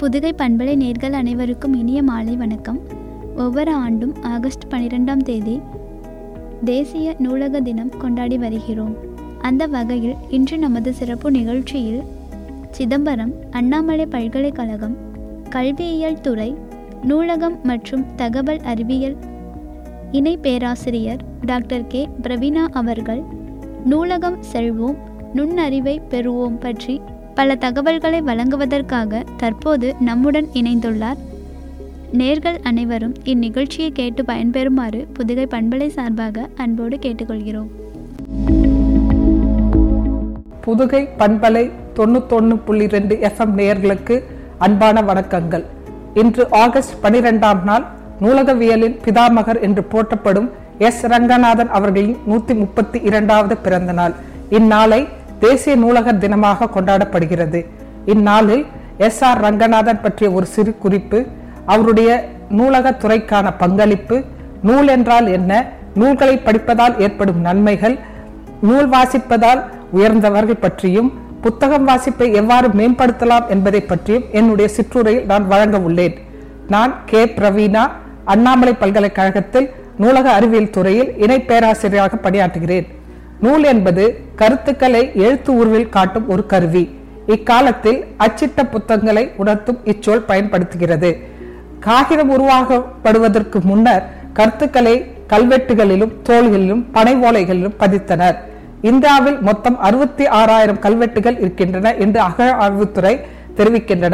புதுகை பண்பலை நேர்கள் அனைவருக்கும் இனிய மாலை வணக்கம் ஒவ்வொரு ஆண்டும் ஆகஸ்ட் பன்னிரெண்டாம் தேதி தேசிய நூலக தினம் கொண்டாடி வருகிறோம் அந்த வகையில் இன்று நமது சிறப்பு நிகழ்ச்சியில் சிதம்பரம் அண்ணாமலை பல்கலைக்கழகம் கல்வியியல் துறை நூலகம் மற்றும் தகவல் அறிவியல் இணை பேராசிரியர் டாக்டர் கே பிரவீனா அவர்கள் நூலகம் செல்வோம் நுண்ணறிவை பெறுவோம் பற்றி பல தகவல்களை வழங்குவதற்காக தற்போது நம்முடன் இணைந்துள்ளார் நேர்கள் அனைவரும் இந்நிகழ்ச்சியை கேட்டு பயன்பெறுமாறு புதுகை பண்பலை சார்பாக அன்போடு கேட்டுக்கொள்கிறோம் புதுகை பண்பலை தொண்ணூத்தொன்னு புள்ளி ரெண்டு எஃப்எம் நேயர்களுக்கு அன்பான வணக்கங்கள் இன்று ஆகஸ்ட் பனிரெண்டாம் நாள் நூலகவியலின் பிதாமகர் என்று போற்றப்படும் எஸ் ரங்கநாதன் அவர்களின் நூத்தி முப்பத்தி இரண்டாவது பிறந்த நாள் இந்நாளை தேசிய நூலகர் தினமாக கொண்டாடப்படுகிறது இந்நாளில் எஸ் ஆர் ரங்கநாதன் பற்றிய ஒரு சிறு குறிப்பு அவருடைய நூலகத் துறைக்கான பங்களிப்பு நூல் என்றால் என்ன நூல்களை படிப்பதால் ஏற்படும் நன்மைகள் நூல் வாசிப்பதால் உயர்ந்தவர்கள் பற்றியும் புத்தகம் வாசிப்பை எவ்வாறு மேம்படுத்தலாம் என்பதை பற்றியும் என்னுடைய சிற்றுரையில் நான் வழங்க உள்ளேன் நான் கே பிரவீனா அண்ணாமலை பல்கலைக்கழகத்தில் நூலக அறிவியல் துறையில் இணை பேராசிரியராக பணியாற்றுகிறேன் நூல் என்பது கருத்துக்களை எழுத்து உருவில் காட்டும் ஒரு கருவி இக்காலத்தில் அச்சிட்ட புத்தகங்களை உணர்த்தும் இச்சொல் பயன்படுத்துகிறது காகிதம் உருவாக்கப்படுவதற்கு முன்னர் கருத்துக்களை கல்வெட்டுகளிலும் தோள்களிலும் பனை ஓலைகளிலும் பதித்தனர் இந்தியாவில் மொத்தம் அறுபத்தி ஆறாயிரம் கல்வெட்டுகள் இருக்கின்றன என்று அகழ்வுத்துறை தெரிவிக்கின்றன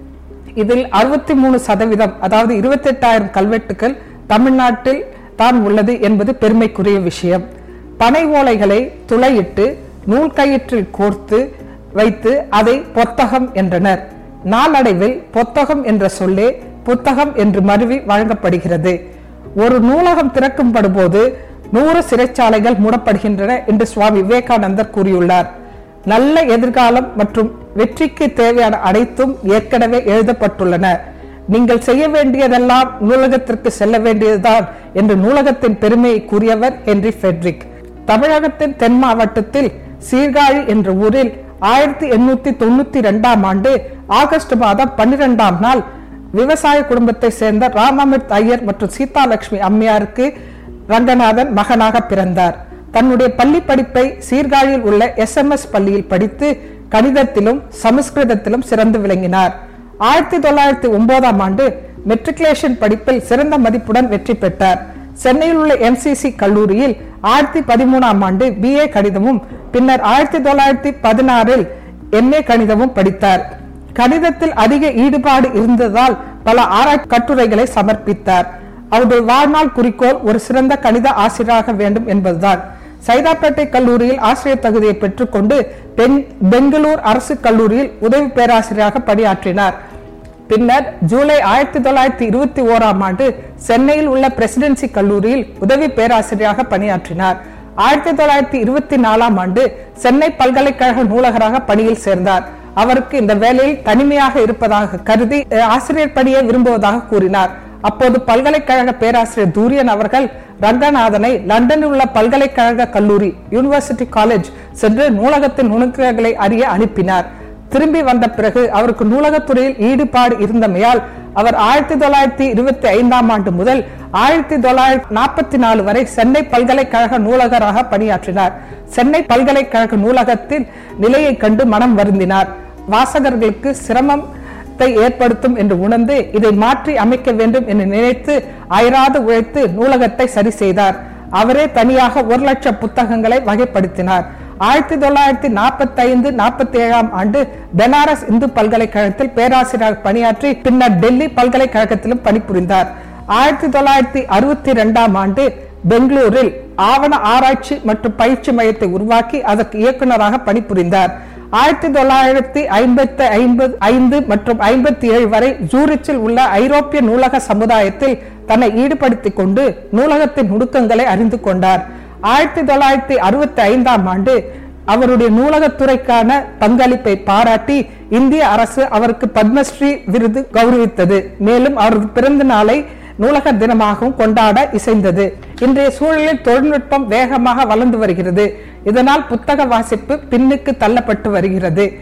இதில் அறுபத்தி மூணு சதவீதம் அதாவது இருபத்தி எட்டாயிரம் கல்வெட்டுகள் தமிழ்நாட்டில் தான் உள்ளது என்பது பெருமைக்குரிய விஷயம் பனை ஓலைகளை துளையிட்டு நூல் கயிற்றில் கோர்த்து வைத்து அதை பொத்தகம் என்றனர் நாளடைவில் பொத்தகம் என்ற சொல்லே புத்தகம் என்று மருவி வழங்கப்படுகிறது ஒரு நூலகம் திறக்கப்படும் போது நூறு சிறைச்சாலைகள் மூடப்படுகின்றன என்று சுவாமி விவேகானந்தர் கூறியுள்ளார் நல்ல எதிர்காலம் மற்றும் வெற்றிக்கு தேவையான அனைத்தும் ஏற்கனவே எழுதப்பட்டுள்ளன நீங்கள் செய்ய வேண்டியதெல்லாம் நூலகத்திற்கு செல்ல வேண்டியதுதான் என்று நூலகத்தின் பெருமையை கூறியவர் ஹென்றி ஃபெட்ரிக் தமிழகத்தின் தென் மாவட்டத்தில் சீர்காழி என்ற ஊரில் ஆயிரத்தி எண்ணூத்தி தொண்ணூத்தி ரெண்டாம் ஆண்டு ஆகஸ்ட் மாதம் பன்னிரெண்டாம் நாள் விவசாய குடும்பத்தை சேர்ந்த ராமமிர்த் ஐயர் மற்றும் சீதாலட்சுமி அம்மையாருக்கு ரங்கநாதன் மகனாக பிறந்தார் தன்னுடைய பள்ளி படிப்பை சீர்காழியில் உள்ள எஸ் எம் எஸ் பள்ளியில் படித்து கணிதத்திலும் சமஸ்கிருதத்திலும் சிறந்து விளங்கினார் ஆயிரத்தி தொள்ளாயிரத்தி ஒன்பதாம் ஆண்டு மெட்ரிகுலேஷன் படிப்பில் சிறந்த மதிப்புடன் வெற்றி பெற்றார் சென்னையில் உள்ள எம்சிசி கல்லூரியில் ஆயிரத்தி பதிமூணாம் ஆண்டு பிஏ கணிதமும் பின்னர் ஆயிரத்தி தொள்ளாயிரத்தி பதினாறில் எம்ஏ கணிதமும் படித்தார் கணிதத்தில் அதிக ஈடுபாடு இருந்ததால் பல ஆராய்ச்சி கட்டுரைகளை சமர்ப்பித்தார் அவருடைய வாழ்நாள் குறிக்கோள் ஒரு சிறந்த கணித ஆசிரியராக வேண்டும் என்பதுதான் சைதாப்பேட்டை கல்லூரியில் ஆசிரியர் தகுதியை பெற்றுக்கொண்டு பெங்களூர் அரசு கல்லூரியில் உதவி பேராசிரியராக பணியாற்றினார் பின்னர் ஜூலை ஆயிரத்தி தொள்ளாயிரத்தி இருபத்தி ஓராம் ஆண்டு சென்னையில் உள்ள பிரசிடென்சி கல்லூரியில் உதவி பேராசிரியராக பணியாற்றினார் ஆயிரத்தி தொள்ளாயிரத்தி இருபத்தி நாலாம் ஆண்டு சென்னை பல்கலைக்கழக நூலகராக பணியில் சேர்ந்தார் அவருக்கு இந்த வேலையில் தனிமையாக இருப்பதாக கருதி ஆசிரியர் பணியை விரும்புவதாக கூறினார் அப்போது பல்கலைக்கழக பேராசிரியர் தூரியன் அவர்கள் ரங்கநாதனை லண்டனில் உள்ள பல்கலைக்கழக கல்லூரி யூனிவர்சிட்டி காலேஜ் சென்று நூலகத்தின் நுணுக்கங்களை அறிய அனுப்பினார் திரும்பி வந்த பிறகு அவருக்கு நூலகத்துறையில் ஈடுபாடு இருந்தமையால் அவர் ஆயிரத்தி தொள்ளாயிரத்தி இருபத்தி ஐந்தாம் ஆண்டு முதல் ஆயிரத்தி தொள்ளாயிரத்தி நாற்பத்தி நாலு வரை சென்னை பல்கலைக்கழக நூலகராக பணியாற்றினார் சென்னை பல்கலைக்கழக நூலகத்தின் நிலையை கண்டு மனம் வருந்தினார் வாசகர்களுக்கு சிரமம் ஏற்படுத்தும் என்று உணர்ந்து இதை மாற்றி அமைக்க வேண்டும் என்று நினைத்து அயராது உழைத்து நூலகத்தை சரி செய்தார் அவரே தனியாக ஒரு லட்சம் புத்தகங்களை வகைப்படுத்தினார் ஆயிரத்தி தொள்ளாயிரத்தி நாற்பத்தி ஐந்து நாற்பத்தி ஏழாம் ஆண்டு பெனாரஸ் இந்து பல்கலைக்கழகத்தில் பேராசிரியர் பணியாற்றி பின்னர் டெல்லி பல்கலைக்கழகத்திலும் பணிபுரிந்தார் ஆயிரத்தி தொள்ளாயிரத்தி அறுபத்தி இரண்டாம் ஆண்டு பெங்களூரில் ஆவண ஆராய்ச்சி மற்றும் பயிற்சி மையத்தை உருவாக்கி அதற்கு இயக்குநராக பணிபுரிந்தார் ஆயிரத்தி தொள்ளாயிரத்தி ஐம்பத்தி ஐம்பது ஐந்து மற்றும் ஐம்பத்தி ஏழு வரை ஜூரிச்சில் உள்ள ஐரோப்பிய நூலக சமுதாயத்தில் தன்னை ஈடுபடுத்திக் கொண்டு நூலகத்தின் நுணுக்கங்களை அறிந்து கொண்டார் ஆயிரத்தி தொள்ளாயிரத்தி அறுபத்தி ஐந்தாம் ஆண்டு அவருடைய நூலகத்துறைக்கான பங்களிப்பை பாராட்டி இந்திய அரசு அவருக்கு பத்மஸ்ரீ விருது கௌரவித்தது மேலும் அவரது பிறந்த நாளை நூலகர் தினமாகவும் கொண்டாட இசைந்தது இன்றைய சூழலில் தொழில்நுட்பம் வேகமாக வளர்ந்து வருகிறது இதனால் புத்தக வாசிப்பு பின்னுக்கு தள்ளப்பட்டு வருகிறது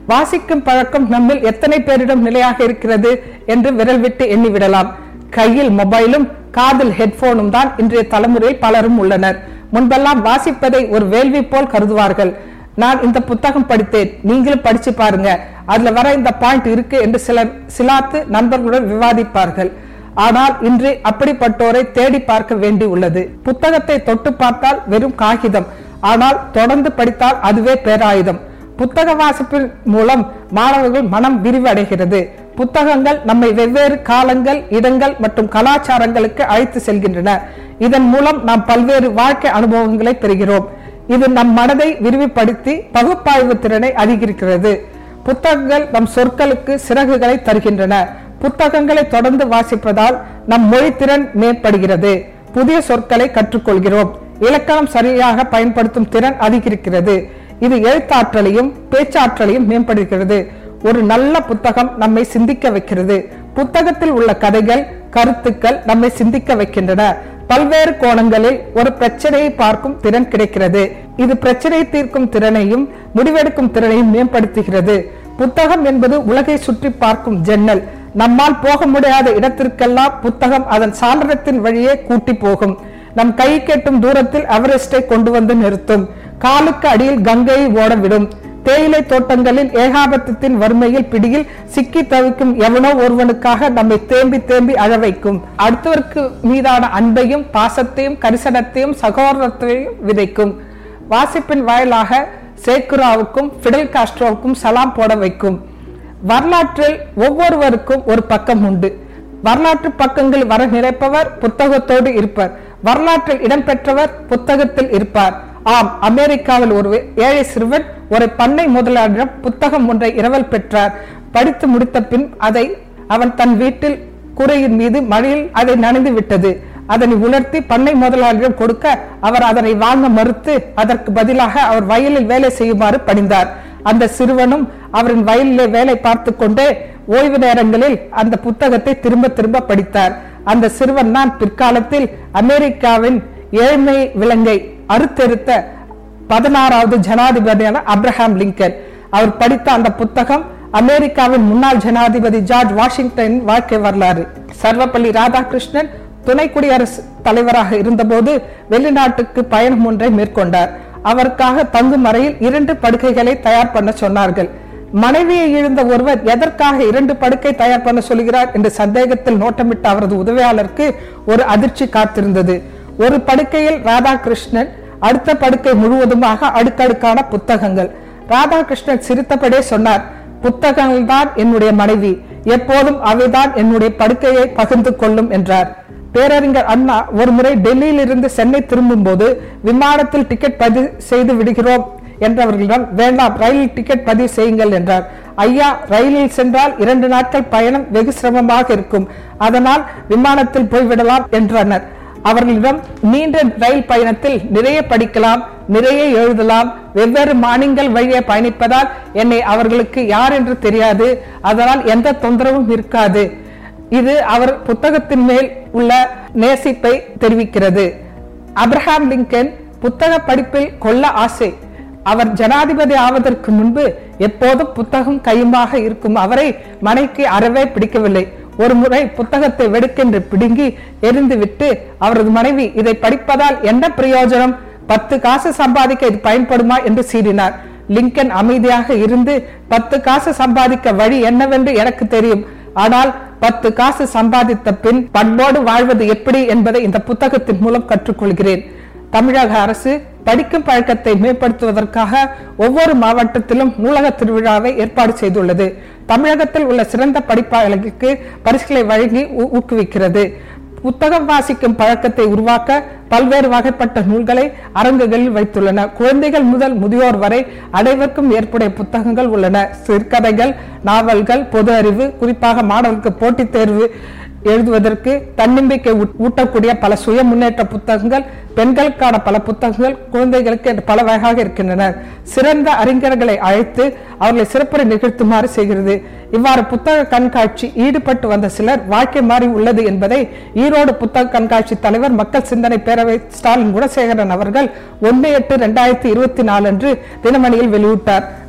வாசிக்கும் பழக்கம் நம்மில் எத்தனை பேரிடம் நிலையாக இருக்கிறது என்று விரல் விட்டு எண்ணிவிடலாம் கையில் மொபைலும் காதில் ஹெட்போனும் தான் இன்றைய தலைமுறையில் பலரும் உள்ளனர் முன்பெல்லாம் வாசிப்பதை ஒரு வேள்வி போல் கருதுவார்கள் நான் இந்த புத்தகம் படித்தேன் நீங்களும் படிச்சு பாருங்க அதுல வர இந்த பாயிண்ட் இருக்கு என்று சிலர் சிலாத்து நண்பர்களுடன் விவாதிப்பார்கள் ஆனால் இன்று அப்படிப்பட்டோரை தேடி பார்க்க வேண்டி உள்ளது புத்தகத்தை தொட்டு பார்த்தால் வெறும் காகிதம் ஆனால் தொடர்ந்து படித்தால் அதுவே பேராயுதம் புத்தக வாசிப்பின் மூலம் மாணவர்கள் மனம் விரிவடைகிறது புத்தகங்கள் நம்மை வெவ்வேறு காலங்கள் இடங்கள் மற்றும் கலாச்சாரங்களுக்கு அழைத்து செல்கின்றன இதன் மூலம் நாம் பல்வேறு வாழ்க்கை அனுபவங்களை பெறுகிறோம் இது நம் மனதை விரிவுபடுத்தி பகுப்பாய்வு திறனை அதிகரிக்கிறது புத்தகங்கள் நம் சொற்களுக்கு சிறகுகளை தருகின்றன புத்தகங்களை தொடர்ந்து வாசிப்பதால் நம் மொழித்திறன் மேம்படுகிறது புதிய சொற்களை கற்றுக்கொள்கிறோம் இலக்கணம் சரியாக பயன்படுத்தும் திறன் அதிகரிக்கிறது இது எழுத்தாற்றலையும் பேச்சாற்றலையும் மேம்படுகிறது ஒரு நல்ல புத்தகம் நம்மை சிந்திக்க வைக்கிறது புத்தகத்தில் உள்ள கதைகள் கருத்துக்கள் நம்மை சிந்திக்க வைக்கின்றன பல்வேறு கோணங்களில் ஒரு பிரச்சனையை பார்க்கும் திறன் கிடைக்கிறது இது பிரச்சனையை தீர்க்கும் திறனையும் முடிவெடுக்கும் திறனையும் மேம்படுத்துகிறது புத்தகம் என்பது உலகை சுற்றி பார்க்கும் ஜன்னல் நம்மால் போக முடியாத இடத்திற்கெல்லாம் புத்தகம் அதன் சாளரத்தின் வழியே கூட்டி போகும் நம் கை கெட்டும் தூரத்தில் எவரெஸ்டை கொண்டு வந்து நிறுத்தும் காலுக்கு அடியில் கங்கையை ஓட விடும் தேயிலை தோட்டங்களில் ஏகாபத்தியத்தின் வறுமையில் பிடியில் சிக்கி தவிக்கும் எவனோ ஒருவனுக்காக நம்மை தேம்பி தேம்பி அழ வைக்கும் அடுத்தவருக்கு மீதான அன்பையும் பாசத்தையும் கரிசனத்தையும் சகோதரத்தையும் விதைக்கும் வாசிப்பின் வாயிலாக சேக்குராவுக்கும் பிடல் காஸ்ட்ரோவுக்கும் சலாம் போட வைக்கும் வரலாற்றில் ஒவ்வொருவருக்கும் ஒரு பக்கம் உண்டு வரலாற்று பக்கங்கள் வர நினைப்பவர் புத்தகத்தோடு இருப்பர் வரலாற்றில் இடம்பெற்றவர் புத்தகத்தில் இருப்பார் ஆம் அமெரிக்காவில் ஒரு ஏழை சிறுவன் ஒரு பண்ணை முதலாளிடம் புத்தகம் ஒன்றை இரவல் பெற்றார் படித்து முடித்த பின் அதை அவன் தன் வீட்டில் கூரையின் மீது மழையில் அதை நனைந்து விட்டது அதனை உலர்த்தி பண்ணை முதலாளியிடம் கொடுக்க அவர் அதனை வாங்க மறுத்து அதற்கு பதிலாக அவர் வயலில் வேலை செய்யுமாறு பணிந்தார் அந்த சிறுவனும் அவரின் வயலிலே வேலை பார்த்து கொண்டே ஓய்வு நேரங்களில் அந்த புத்தகத்தை திரும்ப திரும்ப படித்தார் அந்த சிறுவன் தான் பிற்காலத்தில் அமெரிக்காவின் ஏழ்மை விலங்கை அறுத்தெடுத்த பதினாறாவது ஜனாதிபதியான அப்ரஹாம் லிங்கன் அவர் படித்த அந்த புத்தகம் அமெரிக்காவின் முன்னாள் ஜனாதிபதி ஜார்ஜ் வாஷிங்டன் வாழ்க்கை வரலாறு சர்வப்பள்ளி ராதாகிருஷ்ணன் துணை குடியரசு தலைவராக இருந்தபோது வெளிநாட்டுக்கு பயணம் ஒன்றை மேற்கொண்டார் அவருக்காக தங்கும் அறையில் இரண்டு படுக்கைகளை தயார் பண்ண சொன்னார்கள் மனைவியை இழந்த ஒருவர் எதற்காக இரண்டு படுக்கை தயார் பண்ண சொல்கிறார் என்று சந்தேகத்தில் நோட்டமிட்ட அவரது உதவியாளருக்கு ஒரு அதிர்ச்சி காத்திருந்தது ஒரு படுக்கையில் ராதாகிருஷ்ணன் அடுத்த படுக்கை முழுவதுமாக அடுக்கடுக்கான புத்தகங்கள் ராதாகிருஷ்ணன் சிரித்தபடியே சொன்னார் புத்தகங்கள் தான் என்னுடைய மனைவி எப்போதும் அவைதான் என்னுடைய படுக்கையை பகிர்ந்து கொள்ளும் என்றார் பேரறிஞர் அண்ணா ஒரு முறை டெல்லியில் இருந்து சென்னை திரும்பும் போது விமானத்தில் டிக்கெட் பதிவு செய்து விடுகிறோம் என்றவர்களிடம் வேண்டாம் ரயில் டிக்கெட் பதிவு செய்யுங்கள் என்றார் ஐயா ரயிலில் சென்றால் இரண்டு நாட்கள் பயணம் வெகு சிரமமாக இருக்கும் அதனால் விமானத்தில் போய்விடலாம் என்றனர் அவர்களிடம் நீண்ட ரயில் பயணத்தில் நிறைய படிக்கலாம் நிறைய எழுதலாம் வெவ்வேறு மாநிலங்கள் வழியே பயணிப்பதால் என்னை அவர்களுக்கு யார் என்று தெரியாது அதனால் எந்த தொந்தரவும் இருக்காது இது அவர் புத்தகத்தின் மேல் உள்ள நேசிப்பை தெரிவிக்கிறது அப்ரஹாம் லிங்கன் புத்தக படிப்பில் கொள்ள ஆசை அவர் ஜனாதிபதி ஆவதற்கு முன்பு எப்போதும் புத்தகம் கையுமாக இருக்கும் அவரை மனைக்கு அறவே பிடிக்கவில்லை ஒரு முறை புத்தகத்தை வெடுக்கென்று பிடுங்கி எரிந்துவிட்டு அவரது மனைவி இதை படிப்பதால் என்ன பிரயோஜனம் பத்து காசு சம்பாதிக்க இது பயன்படுமா என்று சீறினார் லிங்கன் அமைதியாக இருந்து பத்து காசு சம்பாதிக்க வழி என்னவென்று எனக்கு தெரியும் ஆனால் பத்து காசு சம்பாதித்த பின் பண்போடு வாழ்வது எப்படி என்பதை இந்த புத்தகத்தின் மூலம் கற்றுக்கொள்கிறேன் தமிழக அரசு படிக்கும் பழக்கத்தை மேம்படுத்துவதற்காக ஒவ்வொரு மாவட்டத்திலும் நூலக திருவிழாவை ஏற்பாடு செய்துள்ளது தமிழகத்தில் உள்ள சிறந்த படிப்பாளர்களுக்கு பரிசுகளை வழங்கி ஊ- ஊக்குவிக்கிறது புத்தகம் வாசிக்கும் பழக்கத்தை உருவாக்க பல்வேறு வகைப்பட்ட நூல்களை அரங்குகளில் வைத்துள்ளன குழந்தைகள் முதல் முதியோர் வரை அனைவருக்கும் ஏற்புடைய புத்தகங்கள் உள்ளன சிறுகதைகள் நாவல்கள் பொது அறிவு குறிப்பாக மாணவர்களுக்கு போட்டித் தேர்வு எழுதுவதற்கு தன்னம்பிக்கை ஊட்- ஊட்டக்கூடிய பல சுய முன்னேற்ற புத்தகங்கள் பெண்களுக்கான பல புத்தகங்கள் குழந்தைகளுக்கு என்று பல வகையாக இருக்கின்றன சிறந்த அறிஞர்களை அழைத்து அவர்களை சிறப்புரை நிகழ்த்துமாறு செய்கிறது இவ்வாறு புத்தக கண்காட்சி ஈடுபட்டு வந்த சிலர் வாழ்க்கை மாறி உள்ளது என்பதை ஈரோடு புத்தக கண்காட்சி தலைவர் மக்கள் சிந்தனை பேரவை ஸ்டாலின் குணசேகரன் அவர்கள் ஒன்று எட்டு ரெண்டாயிரத்தி இருபத்தி நாலு அன்று தினமணியில் வெளியிட்டார்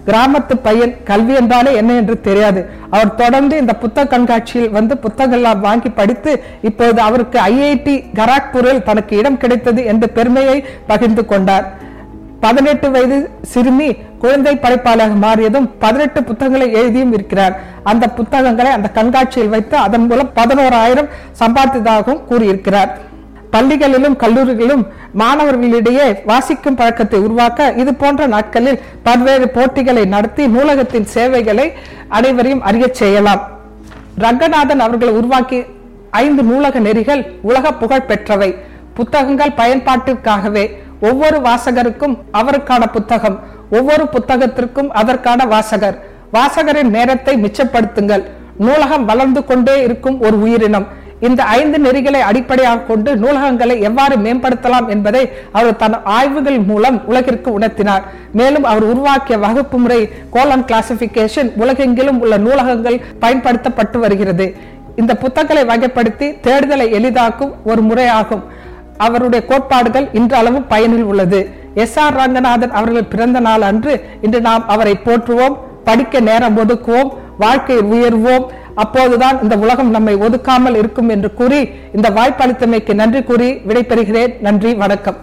கிராமத்து பையன் கல்வி என்றாலே என்ன என்று தெரியாது அவர் தொடர்ந்து இந்த புத்தக கண்காட்சியில் வந்து புத்தகங்கள் வாங்கி படித்து இப்போது அவருக்கு ஐஐடி கராக்பூரில் தனக்கு இடம் கிடைத்தது என்ற பெருமையை பகிர்ந்து கொண்டார் பதினெட்டு வயது சிறுமி குழந்தை படைப்பாளராக மாறியதும் பதினெட்டு புத்தகங்களை எழுதியும் இருக்கிறார் அந்த புத்தகங்களை அந்த கண்காட்சியில் வைத்து அதன் மூலம் பதினோராயிரம் சம்பாதித்ததாகவும் கூறியிருக்கிறார் பள்ளிகளிலும் கல்லூரிகளிலும் மாணவர்களிடையே வாசிக்கும் பழக்கத்தை உருவாக்க இது போன்ற நாட்களில் பல்வேறு போட்டிகளை நடத்தி நூலகத்தின் சேவைகளை அனைவரையும் அறியச் செய்யலாம் ரங்கநாதன் அவர்கள் உருவாக்கி ஐந்து நூலக நெறிகள் உலக புகழ் பெற்றவை புத்தகங்கள் பயன்பாட்டிற்காகவே ஒவ்வொரு வாசகருக்கும் அவருக்கான புத்தகம் ஒவ்வொரு புத்தகத்திற்கும் அதற்கான வாசகர் வாசகரின் நேரத்தை மிச்சப்படுத்துங்கள் நூலகம் வளர்ந்து கொண்டே இருக்கும் ஒரு உயிரினம் இந்த ஐந்து நெறிகளை அடிப்படையாக கொண்டு நூலகங்களை எவ்வாறு மேம்படுத்தலாம் என்பதை அவர் தன் ஆய்வுகள் மூலம் உலகிற்கு உணர்த்தினார் மேலும் அவர் உருவாக்கிய வகுப்பு முறை கோலன் கிளாசிபிகேஷன் உலகெங்கிலும் உள்ள நூலகங்கள் பயன்படுத்தப்பட்டு வருகிறது இந்த புத்தகங்களை வகைப்படுத்தி தேடுதலை எளிதாக்கும் ஒரு முறையாகும் அவருடைய கோட்பாடுகள் இன்றளவும் பயனில் உள்ளது எஸ் ஆர் ரங்கநாதன் அவர்கள் பிறந்த நாள் அன்று இன்று நாம் அவரை போற்றுவோம் படிக்க நேரம் ஒதுக்குவோம் வாழ்க்கையில் உயர்வோம் அப்போதுதான் இந்த உலகம் நம்மை ஒதுக்காமல் இருக்கும் என்று கூறி இந்த வாய்ப்பளித்தமைக்கு நன்றி கூறி விடைபெறுகிறேன் நன்றி வணக்கம்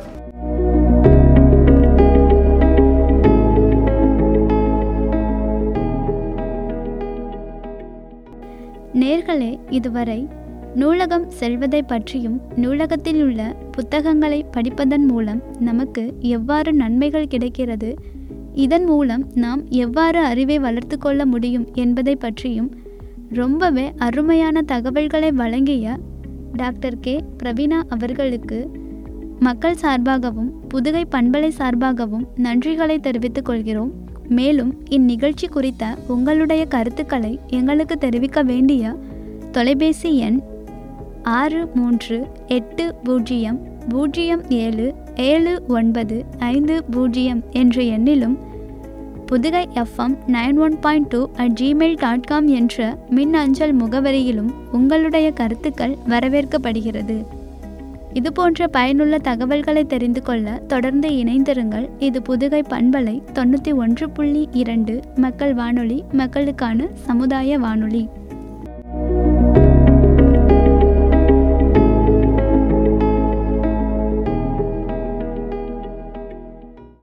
நேர்களே இதுவரை நூலகம் செல்வதை பற்றியும் நூலகத்தில் உள்ள புத்தகங்களை படிப்பதன் மூலம் நமக்கு எவ்வாறு நன்மைகள் கிடைக்கிறது இதன் மூலம் நாம் எவ்வாறு அறிவை வளர்த்து கொள்ள முடியும் என்பதை பற்றியும் ரொம்பவே அருமையான தகவல்களை வழங்கிய டாக்டர் கே பிரவீனா அவர்களுக்கு மக்கள் சார்பாகவும் புதுகை பண்பலை சார்பாகவும் நன்றிகளை தெரிவித்துக் கொள்கிறோம் மேலும் இந்நிகழ்ச்சி குறித்த உங்களுடைய கருத்துக்களை எங்களுக்கு தெரிவிக்க வேண்டிய தொலைபேசி எண் ஆறு மூன்று எட்டு பூஜ்ஜியம் பூஜ்ஜியம் ஏழு ஏழு ஒன்பது ஐந்து பூஜ்ஜியம் என்ற எண்ணிலும் Pudugai FM nine one point two at Gmail dot com என்ற மின் அஞ்சல் முகவரியிலும் உங்களுடைய கருத்துக்கள் வரவேற்கப்படுகிறது இதுபோன்ற பயனுள்ள தகவல்களை தெரிந்து கொள்ள தொடர்ந்து இணைந்திருங்கள் இது புதுகை பண்பலை தொண்ணூற்றி ஒன்று புள்ளி இரண்டு மக்கள் வானொலி மக்களுக்கான சமுதாய வானொலி